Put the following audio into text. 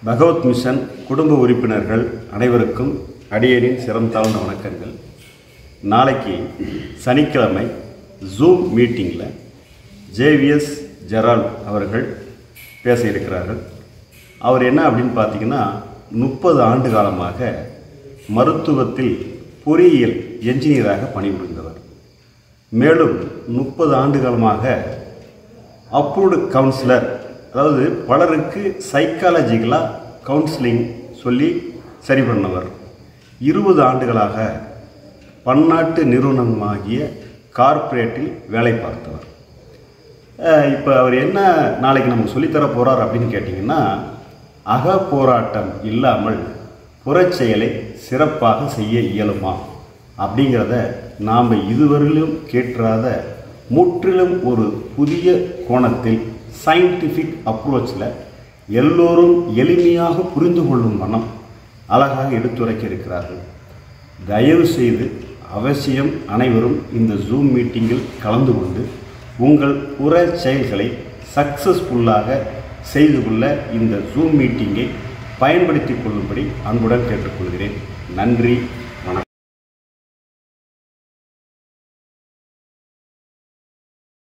பகவத் mission குடும்ப உறுப்பினர்கள் அனைவருக்கும் அடியேனின் சிரம் தாழ்ந்த வணக்கங்கள் நாளைக்கு சனிக்கிழமை ஜூம் மீட்டிங்கில் ஜேவிஎஸ் ஜெரால் அவர்கள் பேச இருக்கிறார்கள் அவர் என்ன அப்படின்னு பார்த்தீங்கன்னா முப்பது ஆண்டு காலமாக மருத்துவத்தில் பொறியியல் என்ஜினியராக பணிபுரிந்தவர் மேலும் முப்பது ஆண்டு காலமாக அப்ரூவ்டு கவுன்சிலர் அதாவது பலருக்கு சைக்காலஜிக்கலாக கவுன்சிலிங் சொல்லி சரி பண்ணவர் இருபது ஆண்டுகளாக பன்னாட்டு நிறுவனமாகிய கார்ப்பரேட்டில் வேலை பார்த்தவர் இப்போ அவர் என்ன நாளைக்கு நமக்கு சொல்லித்தர போகிறார் அப்படின்னு கேட்டிங்கன்னா அக போராட்டம் இல்லாமல் புறச்செயலை சிறப்பாக செய்ய இயலுமா அப்படிங்கிறத நாம் இதுவரையிலும் கேட்காத முற்றிலும் ஒரு புதிய கோணத்தில் சயின்டிஃபிக் அப்ரோச்சில் எல்லோரும் எளிமையாக புரிந்து கொள்ளும் வண்ணம் அழகாக எடுத்துரைக்க இருக்கிறார்கள் தயவு செய்து அவசியம் அனைவரும் இந்த ஜூம் மீட்டிங்கில் கலந்து கொண்டு உங்கள் புற செயல்களை சக்சஸ்ஃபுல்லாக செய்து கொள்ள இந்த ஜூம் மீட்டிங்கை பயன்படுத்திக் கொள்ளும்படி அன்புடன் கேட்டுக்கொள்கிறேன் நன்றி